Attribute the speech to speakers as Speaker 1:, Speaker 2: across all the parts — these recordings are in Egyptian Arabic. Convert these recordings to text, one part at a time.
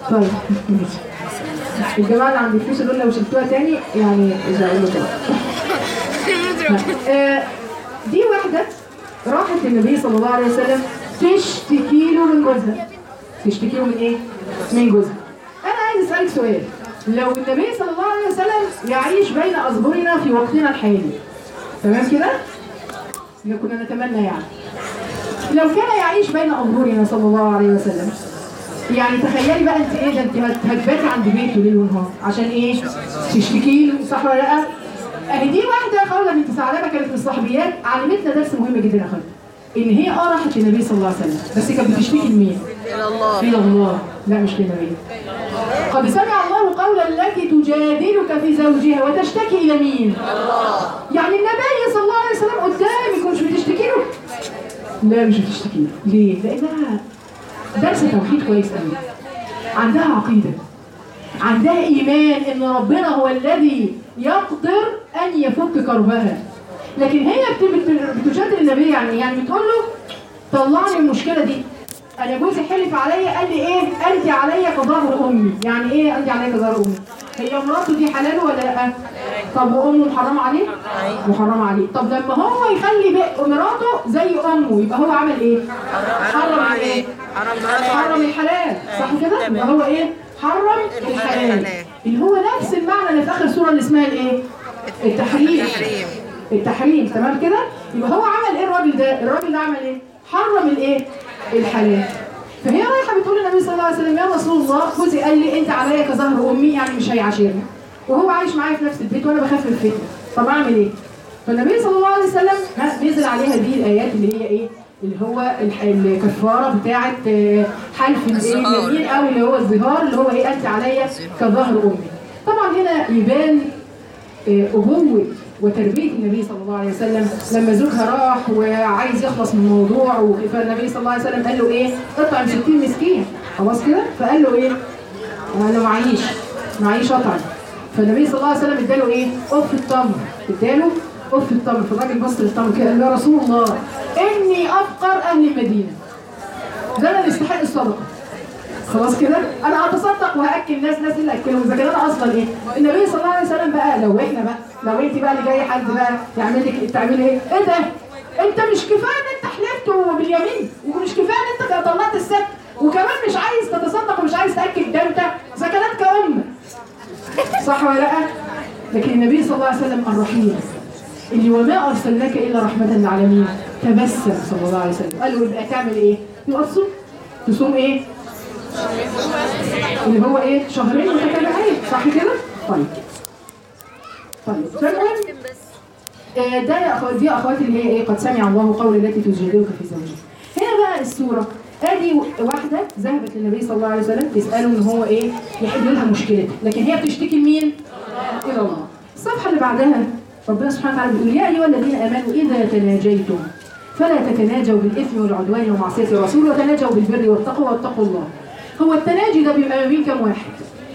Speaker 1: طيب ماشي. الجماعه اللي عند الفلوس دول لو شلتوها تاني يعني زعلوا كده آه، دي واحدة راحت للنبي صلى الله عليه وسلم تشتكي له من جوزها تشتكي له من ايه؟ من جوزها انا عايز اسالك سؤال لو النبي صلى الله عليه وسلم يعيش بين اظهرنا في وقتنا الحالي تمام كده؟ اللي كنا نتمنى يعني لو كان يعيش بين اظهرنا صلى الله عليه وسلم يعني تخيلي بقى انت ايه ده انت هت- هتباتي عند بيته ليل ونهار عشان ايه؟ تشتكي له صح ولا لا؟ اهي دي واحده خوله بنت ثعلبه كانت من الصحابيات علمتنا درس مهم جدا يا خالد ان هي اه راحت للنبي صلى الله عليه وسلم بس كانت بتشتكي لمين؟
Speaker 2: الى الله
Speaker 1: الى الله لا مش للنبي قد سمع الله قول التي تجادلك في زوجها وتشتكي الى مين؟ الله يعني النبي صلى الله عليه وسلم قدامك ومش بتشتكي له؟ لا مش بتشتكي له ليه؟ لانها درس توحيد كويس قوي عندها عقيده عندها ايمان ان ربنا هو الذي يقدر ان يفك كربها لكن هي بت- بت- بتجادل النبي يعني يعني بتقول له طلعني من المشكله دي انا جوزي حلف عليا قال لي ايه انت عليا كظهر امي يعني ايه انت عليا كظهر امي هي مراته دي حلاله ولا لا طب وامه محرمه عليه محرمه عليه طب لما هو يخلي بقى مراته زي امه يبقى هو عمل ايه حرم ايه حرم الحلال صح كده يبقى هو ايه حرم الحلال اللي هو نفس المعنى اللي في اخر سوره اللي اسمها الايه التحريم
Speaker 2: التحريم.
Speaker 1: التحريم تمام كده يبقى هو عمل ايه الراجل ده الراجل ده عمل ايه حرم الايه الحلال فهي رايحه بتقول للنبي صلى الله عليه وسلم يا رسول الله جوزي قال لي انت عليا كظهر امي يعني مش هيعاشرني وهو عايش معايا في نفس البيت وانا بخاف من الفتنه طب اعمل ايه فالنبي صلى الله عليه وسلم ها، نزل عليها دي الايات اللي هي ايه اللي هو الح- الكفاره بتاعه آه، حلف الايه
Speaker 2: الظهار.
Speaker 1: اليمين او اللي هو الظهار اللي هو ايه انت عليا كظهر امي طبعا هنا يبان آه، أبوة وتربية النبي صلى الله عليه وسلم لما زوجها راح وعايز يخلص من الموضوع و- فالنبي صلى الله عليه وسلم قال له إيه؟ اطعم 60 مسكين خلاص كده؟ فقال له إيه؟ أنا معيش معيش أطعم فالنبي صلى الله عليه وسلم اداله إيه؟ أف التمر اداله أف التمر فالراجل بص للتمر كده قال له يا رسول الله إني أفقر أهل المدينة ده أنا اللي استحق الصدقة خلاص كده انا هتصدق وهاكل ناس ناس اللي اكلهم اذا كان انا اصلا ايه النبي صلى الله عليه وسلم بقى لو احنا بقى لو انت بقى اللي جاي حد بقى يعمل لك تعملي ايه ايه ده انت مش كفايه ان انت حلفت باليمين ومش كفايه ان انت طلعت السبت وكمان مش عايز تتصدق ومش عايز تاكل ده انت سكنتك ام صح ولا لا لكن النبي صلى الله عليه وسلم الرحيم اللي وما ارسلناك الا رحمه للعالمين تبسم صلى الله عليه وسلم قال له يبقى تعمل ايه؟ يبقى تصوم تصوم ايه؟ اللي هو ايه شهرين متتابعين صح كده طيب طيب فالمهم آه، ده يا أخوات دي اخواتي اللي هي ايه قد سمع الله قول التي تجادلك في زوجها هنا بقى السوره ادي واحده ذهبت للنبي صلى الله عليه وسلم تساله ان هو ايه يحل لها مشكلتها لكن هي بتشتكي لمين الى الله الصفحه اللي بعدها ربنا سبحانه وتعالى بيقول يا ايها الذين امنوا اذا تناجيتم فلا تتناجوا بالاثم والعدوان ومعصيه الرسول وتناجوا بالبر والتقوى واتقوا الله هو التناجي ده بيبقى ما بين كام واحد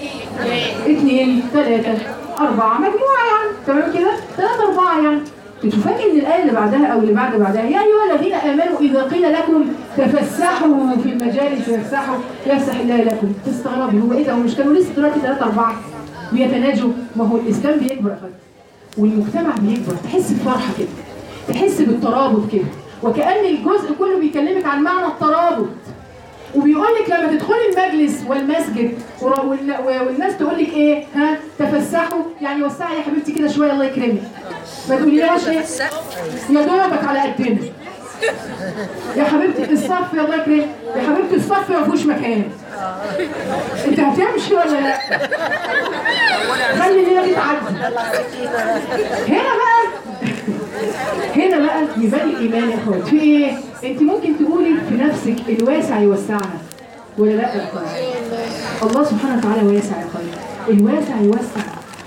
Speaker 1: اثنين ثلاثة أربعة مجموعة يعني تمام كده ثلاثة أربعة يعني تفاجئ ان الآية اللي بعدها أو اللي بعد بعدها يا أيها الذين آمنوا إذا قيل لكم تفسحوا في المجالس فافسحوا يفسح الله لكم تستغربي هو إيه ده هو مش كانوا لسه دلوقتي ثلاثة أربعة بيتناجوا ما هو الإسلام بيكبر يا أخواتي والمجتمع بيكبر تحس بفرحة كده تحس بالترابط كده وكأن الجزء كله بيكلمك عن معنى الترابط وبيقول لك لما تدخلي المجلس والمسجد ور- والن- والناس تقول لك ايه ها تفسحوا يعني وسعي يا حبيبتي كده شويه الله يكرمك ما تقوليهاش ايه يا دوبك على قدنا يا حبيبتي الصف يا الله يكرمك يا حبيبتي الصف ما فيهوش مكان انت هتمشي ولا لا خلي الليله دي تعدي هنا بقى هنا بقى يبان الايمان يا اخوات في ايه انت ممكن تقولي في نفسك الواسع يوسعها ولا لا يا اخوات الله سبحانه وتعالى واسع يا اخوات الواسع يوسع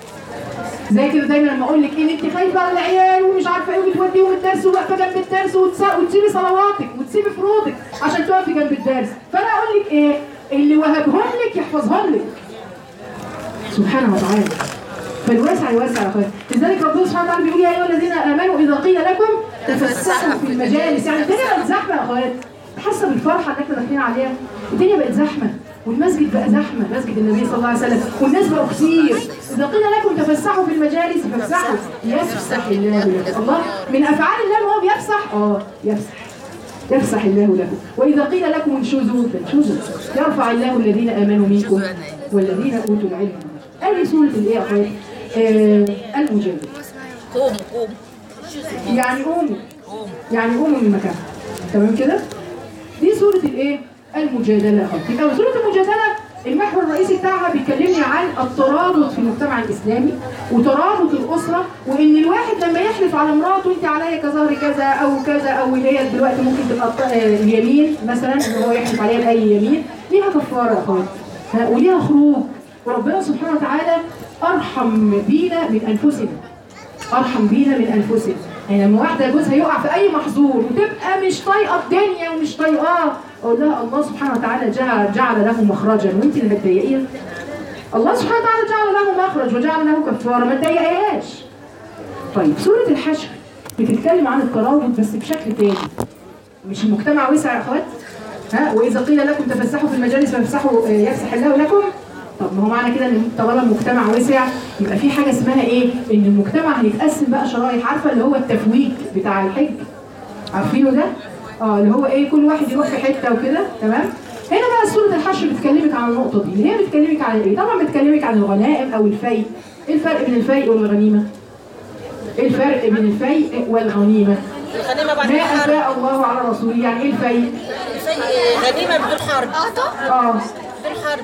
Speaker 1: زي كده دايما لما اقول لك ان انت خايفه على العيال ومش عارفه ايه وبتوديهم الدرس وواقفه جنب الدرس وتس- وتسيبي صلواتك وتسيبي فروضك عشان تقفي جنب الدرس فانا اقول لك ايه اللي وهبهم لك يحفظهم لك سبحانه وتعالى فالواسع يوسع يا اخوات لذلك ربنا سبحانه وتعالى بيقول يا ايها الذين امنوا اذا قيل لكم تفسحوا في المجالس يعني الدنيا بقت زحمه يا اخوات حاسه بالفرحه اللي احنا داخلين عليها الدنيا بقت زحمه والمسجد بقى زحمه مسجد النبي صلى الله عليه وسلم والناس بقوا كتير اذا قيل لكم تفسحوا في المجالس فافسحوا يفسح الله لكم الله من افعال الله ان هو بيفسح اه يفسح يفسح الله لكم واذا قيل لكم انشزوا فانشزوا يرفع الله الذين امنوا منكم والذين اوتوا العلم هذه سوره الايه يا اخوات آه المجادله
Speaker 2: قوم قوم
Speaker 1: يعني قوموا يعني قوموا من مكانكم تمام كده دي سورة الايه المجادلة يبقى سورة المجادلة المحور الرئيسي بتاعها بيكلمني عن الترابط في المجتمع الإسلامي وترابط الأسرة وإن الواحد لما يحلف على مراته أنت عليا كظهر كذا أو كذا أو اللي هي دلوقتي ممكن تبقى الط- آه، اليمين مثلا إن هو يحلف عليها بأي يمين ليها كفارة يا أخوات ها، وليها خروج وربنا سبحانه وتعالى أرحم بينا من أنفسنا ارحم بينا من انفسنا يعني لما واحده جوزها يقع في اي محظور وتبقى مش طايقه الدنيا ومش طايقاه اقول لها الله سبحانه وتعالى جعل جعل له مخرجا وانت اللي متضايقيه الله سبحانه وتعالى جعل له مخرج وجعل له كفاره ما تضايقيهاش طيب سوره الحشر بتتكلم عن الترابط بس بشكل تاني مش المجتمع وسع يا اخوات ها واذا قيل لكم تفسحوا في المجالس فافسحوا آه، يفسح الله لكم طب ما هو معنى كده ان طالما المجتمع وسع يبقى في حاجه اسمها ايه ان المجتمع هيتقسم بقى شرايح عارفه اللي هو التفويج بتاع الحج عارفينه ده اه اللي هو ايه كل واحد يروح في حته وكده تمام هنا بقى سوره الحشر بتكلمك عن النقطه دي اللي هي بتكلمك عن ايه طبعا بتكلمك عن الغنائم او الفيء ايه الفرق بين الفيء والغنيمه ايه الفرق بين الفيء والغنيمه
Speaker 2: الغنيمة بعد
Speaker 1: ما
Speaker 2: الحرب
Speaker 1: أفاء الله على رسوله يعني إيه الفيء؟
Speaker 2: الفي- غنيمة بدون حرب
Speaker 1: آه
Speaker 2: بدون حرب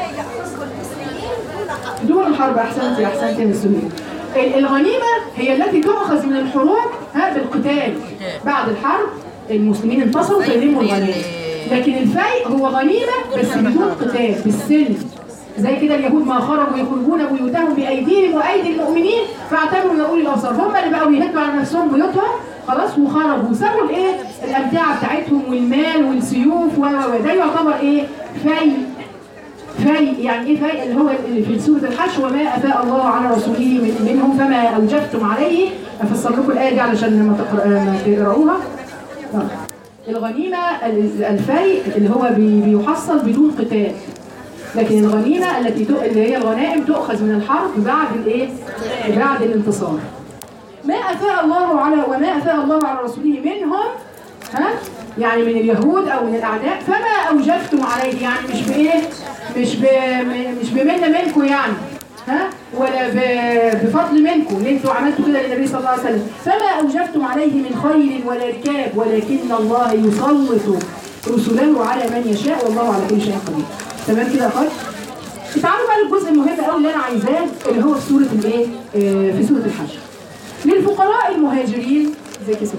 Speaker 1: دون الحرب أحسنت أحسنت يا مسؤولين الغنيمة هي التي تؤخذ من الحروب ها بالقتال بعد الحرب المسلمين انتصروا فيلموا الغنيمة لكن الفيء هو غنيمة بس بدون قتال بالسلم زي كده اليهود ما خرجوا يخرجون بيوتهم بأيديهم وأيدي المؤمنين فاعتبروا من أولي الأبصار هم اللي بقوا يهدوا على نفسهم بيوتهم خلاص وخرجوا وسابوا الايه الامتعه بتاعتهم والمال والسيوف و و و. ده يعتبر ايه فيء في يعني ايه في اللي هو اللي في سوره الحشر وما افاء الله على رسوله من- منهم فما اوجفتم عليه افسر لكم الايه دي علشان لما تقرأ- ما تقراوها آه. الغنيمه ال- الفيء اللي هو بي- بيحصل بدون قتال لكن الغنيمه التي تؤ- اللي هي الغنائم تؤخذ من الحرب بعد الايه بعد الانتصار ما افاء الله على وما افاء الله على رسوله منهم ها يعني من اليهود او من الاعداء فما اوجفتم عليه يعني مش بايه مش ب... م- مش بمنه منكم يعني ها ولا ب... بفضل منكم ان انتوا عملتوا كده للنبي صلى الله عليه وسلم فما اوجفتم عليه من خيل ولا ركاب ولكن الله يسلط رسله على من يشاء والله على كل شيء قدير تمام كده يا اخوات تعالوا بقى للجزء المهم قوي اللي انا عايزاه اللي هو في سوره الايه آه، في سوره الحشر للفقراء المهاجرين زي كده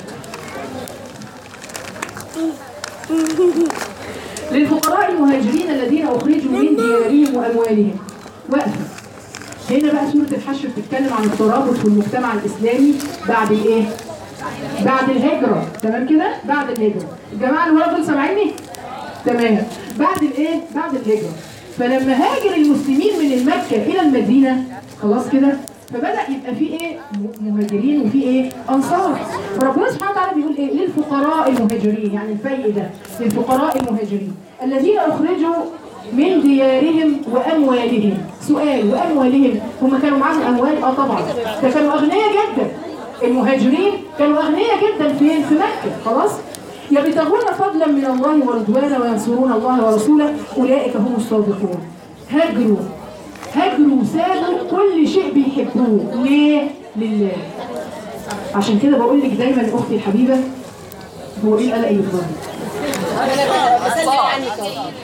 Speaker 1: للفقراء المهاجرين الذين اخرجوا من ديارهم واموالهم وقفه هنا بقى سوره الحشر بتتكلم عن الترابط في المجتمع الاسلامي بعد الايه بعد الهجره تمام كده بعد الهجره الجماعه اللي ورا دول سامعيني تمام بعد الايه بعد الهجره فلما هاجر المسلمين من المكه الى المدينه خلاص كده فبدا يبقى في ايه م- مهاجرين وفي ايه انصار فربنا سبحانه وتعالى بيقول ايه للفقراء المهاجرين يعني الفيء ده للفقراء المهاجرين الذين اخرجوا من ديارهم واموالهم سؤال واموالهم هم كانوا معاهم اموال اه طبعا ده كانوا اغنياء جدا المهاجرين كانوا اغنياء جدا فين في مكه خلاص يبتغون فضلا من الله ورضوانا وينصرون الله ورسوله اولئك هم الصادقون هاجروا هاجروا سابوا كل شيء بيحبوه ليه لله عشان كده بقول لك دايما اختي الحبيبه هو ايه القلق اللي في ظهري
Speaker 2: بسلم عنك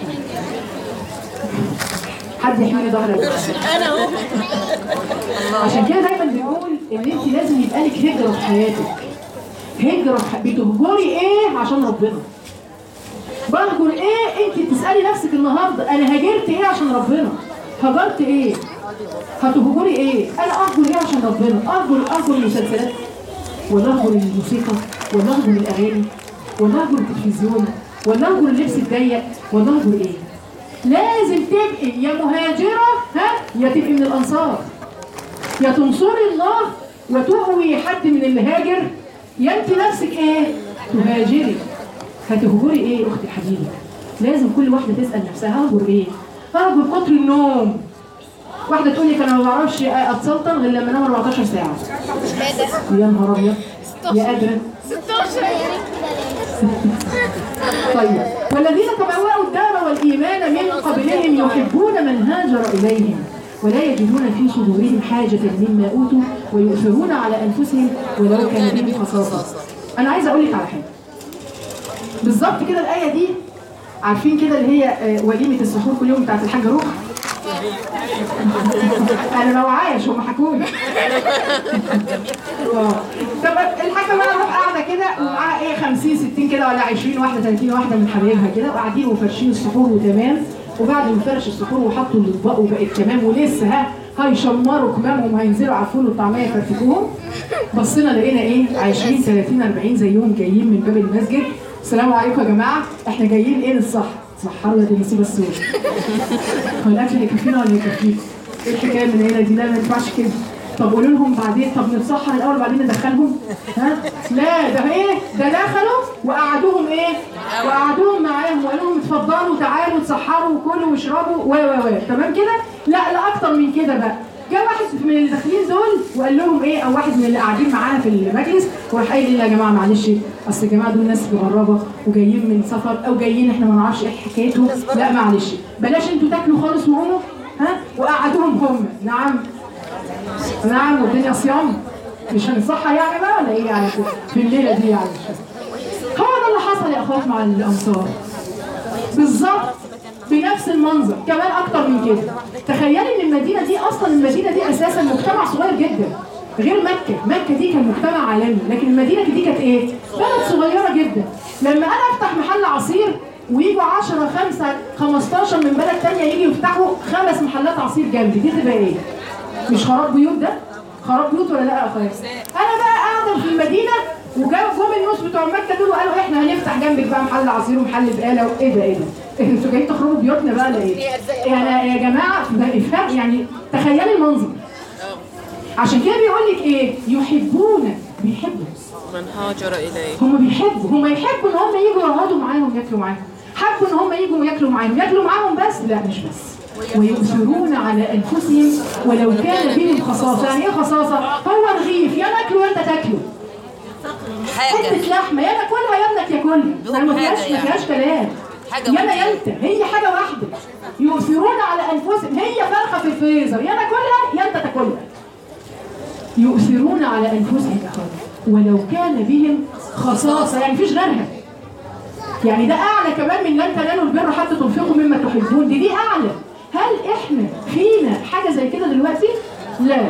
Speaker 1: حد يحميني ظهري
Speaker 2: انا اهو
Speaker 1: عشان كده دايما بنقول ان انت لازم يبقى لك هجره في حياتك هجره في ح- بتهجري ايه عشان ربنا بهجر ايه انت تسالي نفسك النهارده انا هاجرت ايه عشان ربنا هجرت ايه هتهجري ايه انا اهجر ايه عشان ربنا اهجر اهجر المسلسلات ولا اهجر الموسيقى ولا اهجر الاغاني ولا اهجر التلفزيون ولا اهجر اللبس الضيق ولا اهجر ايه لازم تبقي يا مهاجره ها يا تبقي من الانصار يا تنصري الله وتؤوي حد من اللي هاجر يا انت نفسك ايه تهاجري هتهجري ايه اختي حبيبي لازم كل واحده تسال نفسها ههجر ايه ارجو كتر النوم واحده تقول لك انا ما بعرفش اتسلطن غير لما انام 14 ساعه يا نهار ابيض يا قادره طيب والذين تبوأوا الدار والإيمان من قبلهم يحبون من هاجر إليهم ولا يجدون في صدورهم حاجة مما أوتوا ويؤثرون على أنفسهم ولو كان بهم خصاصة أنا عايزة أقول لك على حاجة بالظبط كده الآية دي عارفين كده اللي هي آه، وليمة السحور كل يوم بتاعت الحاجة روح انا لو عايش هم حكوني طب الحاجه بقى اروح قاعده كده ومعاها ايه 50 60 كده ولا 20 واحده 30 واحده من حبايبها كده وقاعدين وفرشين السحور وتمام وبعد ما فرش السحور وحطوا الاطباق وبقت تمام ولسه ها هيشمروا كمامهم هينزلوا على الفول والطعميه يفرتكوهم بصينا لقينا ايه 20 30 40 زيهم جايين من باب المسجد السلام عليكم يا جماعه احنا جايين ايه للصح صحروا يا دي المصيبه السوداء هو الاكل هيكفينا ولا يكفيكم؟ ايه الحكايه من هنا دي؟ لا ما ينفعش كده. طب قولوا لهم بعدين طب نتصحر الاول وبعدين ندخلهم؟ ها؟ لا ده ايه؟ ده دخلوا وقعدوهم ايه؟ وقعدوهم معاهم وقالوا لهم اتفضلوا تعالوا تصحروا وكلوا واشربوا و و و تمام كده؟ لا لا اكتر من كده بقى. جه واحد من اللي داخلين دول وقال لهم ايه او واحد من اللي قاعدين معانا في المجلس وراح قايل لي يا جماعه معلش اصل يا جماعه دول ناس مغربه وجايين من سفر او جايين احنا ما نعرفش ايه حكايتهم لا معلش بلاش انتوا تاكلوا خالص وقوموا ها وقعدوهم هم نعم نعم والدنيا صيام مش هنصحى يعني بقى ولا ايه يعني في الليله دي يعني هو ده اللي حصل يا اخوات مع الانصار بالظبط بنفس المنظر كمان اكتر من كده تخيلي ان المدينه دي اصلا المدينه دي اساسا مجتمع صغير جدا غير مكه مكه دي كان مجتمع عالمي لكن المدينه دي كانت ايه بلد صغيره جدا لما انا افتح محل عصير ويجوا 10 5 15 من بلد تانية يجوا يفتحوا خمس محلات عصير جنبي دي تبقى ايه مش خراب بيوت ده خراب بيوت ولا لا يا اخويا انا بقى قاعده في المدينه وجاب جم الناس بتوع مكه دول وقالوا احنا هنفتح جنبك بقى محل عصير ومحل بقاله وايه ده ايه ده انتوا جايين تخربوا بيوتنا بقى ولا ايه يعني يا جماعه ده افهم يعني تخيلي المنظر عشان كده بيقول لك ايه يحبون بيحبوا
Speaker 3: من هاجر إليه
Speaker 1: هم بيحبوا هم يحبوا ان هم يجوا يقعدوا معاهم ياكلوا معاهم حبوا ان هم يجوا ياكلوا معاهم ياكلوا معاهم بس لا مش بس ويؤثرون على انفسهم ولو كان بهم خصاصه يعني ايه خصاصه هو رغيف يا ناكله يا انت تاكله
Speaker 3: حاجة
Speaker 1: حته لحمه يا ناكلها يا ابنك ياكلها يعني ما فيهاش ما فيهاش كلام
Speaker 3: حاجة
Speaker 1: يا انا
Speaker 3: واحدة.
Speaker 1: يا انت هي حاجه واحده يؤثرون على انفسهم هي فرخه في الفريزر يا ناكلها يا انت تاكلها يؤثرون على انفسهم يا اخوان ولو كان بهم خصاصه يعني مفيش غيرها يعني ده اعلى كمان من لن تنالوا البر حتى تنفقوا مما تحبون دي دي اعلى هل احنا فينا حاجه زي كده دلوقتي لا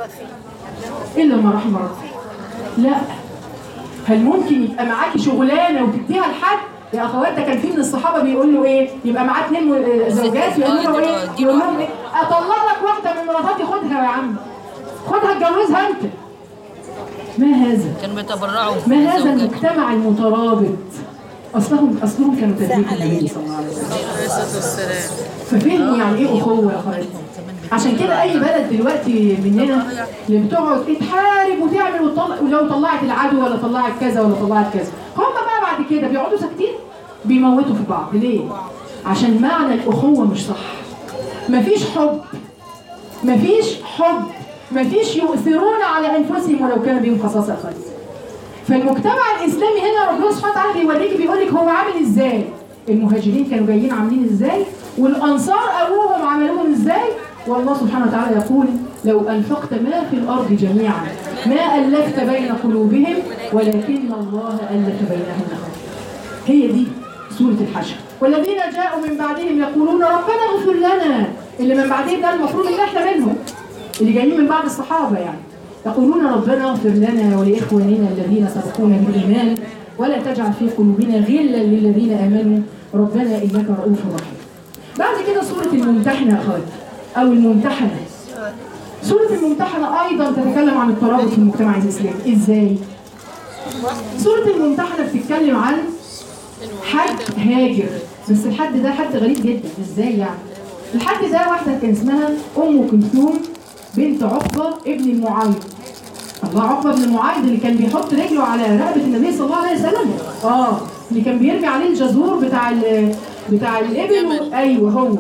Speaker 1: الا ما رحم ربي لا هل ممكن يبقى معاكي شغلانه وتديها لحد يا اخوات ده كان في من الصحابه بيقول له ايه يبقى معاه اثنين م- زوجات يقول له ايه يقول لهم ايه اطلق لك واحده من مراتاتي خدها يا عم خدها اتجوزها انت ما هذا
Speaker 3: كانوا بيتبرعوا
Speaker 1: ما هذا
Speaker 3: بالزوجة.
Speaker 1: المجتمع المترابط اصلهم اصلهم كانوا تربيه النبي صلى الله عليه وسلم
Speaker 3: عليه الصلاة والسلام
Speaker 1: ففهموا يعني ايه اخوه يا اخوات عشان كده اي بلد دلوقتي مننا اللي بتقعد تحارب وتعمل وتطلع ولو طلعت العدو ولا طلعت كذا ولا طلعت كذا هم بقى بعد كده بيقعدوا ساكتين بيموتوا في بعض ليه؟ عشان معنى الاخوه مش صح مفيش حب مفيش حب مفيش يؤثرون على انفسهم ولو كان بهم خصاصه يا اخوات فالمجتمع الاسلامي هنا ربنا سبحانه وتعالى بيوريك بيقول لك هو عامل ازاي المهاجرين كانوا جايين عاملين ازاي والانصار ابوهم عملوهم ازاي والله سبحانه وتعالى يقول لو انفقت ما في الارض جميعا ما الفت بين قلوبهم ولكن الله الف بينهم هي دي سورة الحشر والذين جاءوا من بعدهم يقولون ربنا اغفر لنا اللي من بعدهم ده المفروض ان احنا منهم اللي جايين من بعد الصحابة يعني يقولون ربنا اغفر لنا ولإخواننا الذين سبقونا بالإيمان ولا تجعل في قلوبنا غلا للذين آمنوا ربنا إنك رؤوف رحيم بعد كده سورة الممتحنة يا أخوات أو الممتحنة سورة الممتحنة أيضا تتكلم عن الترابط في المجتمع الإسلامي إزاي؟ سورة الممتحنة بتتكلم عن حد هاجر بس الحد ده حد غريب جدا ازاي يعني الحد ده واحدة كان اسمها أم كلثوم بنت عقبة ابن المعايد الله عقبة بن المعايد اللي كان بيحط رجله على رقبة النبي صلى الله عليه وسلم اه اللي كان بيرمي عليه الجزور بتاع ال بتاع الابل
Speaker 3: الجمل.
Speaker 1: ايوه هو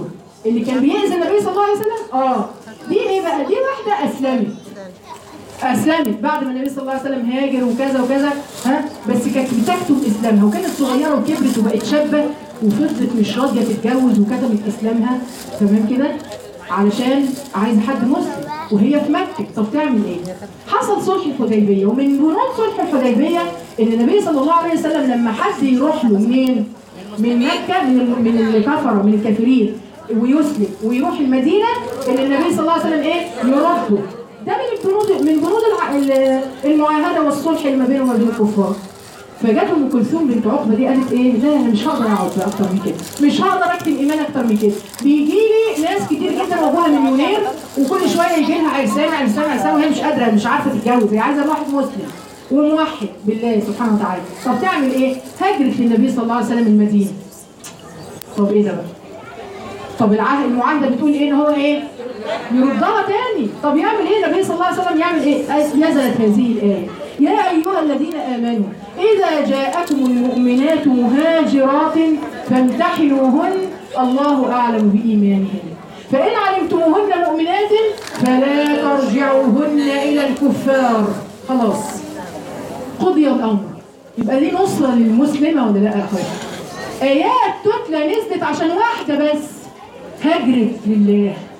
Speaker 1: اللي كان بيأذي النبي صلى الله عليه وسلم اه دي ايه بقى دي واحده اسلمت اسلمت بعد ما النبي صلى الله عليه وسلم هاجر وكذا وكذا ها بس كانت بتكتم اسلامها وكانت صغيره وكبرت وبقت شابه وفضلت مش راضيه تتجوز وكتمت اسلامها تمام كده علشان عايزه حد مسلم وهي في مكه طب تعمل ايه؟ حصل صلح الحديبيه ومن بنود صلح الحديبيه ان النبي صلى الله عليه وسلم لما حد يروح له منين؟ من مكه من ال- من الكفره من الكافرين ويسلم ويروح المدينه ان النبي صلى الله عليه وسلم ايه؟ يرده ده من البنود من بنود الع- ال- المعاهده والصلح اللي ما بينه وما بين الكفار فجت ام كلثوم بنت عقبه دي قالت ايه لا انا مش هقدر اقعد بقى اكتر من كده مش هقدر اكتب ايمان اكتر من كده بيجي لي ناس كتير جدا وابوها مليونير وكل شويه يجي لها عرسان عرسان عرسان وهي مش قادره مش عارفه تتجوز هي عايزه واحد مسلم وموحد بالله سبحانه وتعالى طب تعمل ايه؟ هاجرت للنبي صلى الله عليه وسلم المدينه طب ايه ده بقى؟ طب العهد المعاهده بتقول ايه ان هو ايه؟ يردها تاني طب يعمل ايه النبي صلى الله عليه وسلم يعمل ايه؟ آية- نزلت هذه الايه يا ايها الذين امنوا اذا جاءكم المؤمنات مهاجرات فامتحنوهن الله اعلم بايمانهن فان علمتموهن مؤمنات فلا ترجعوهن الى الكفار خلاص قضي الامر يبقى دي نصره للمسلمه ولا لا يا اخويا؟ ايات تتلى نزلت عشان واحده بس هجرت لله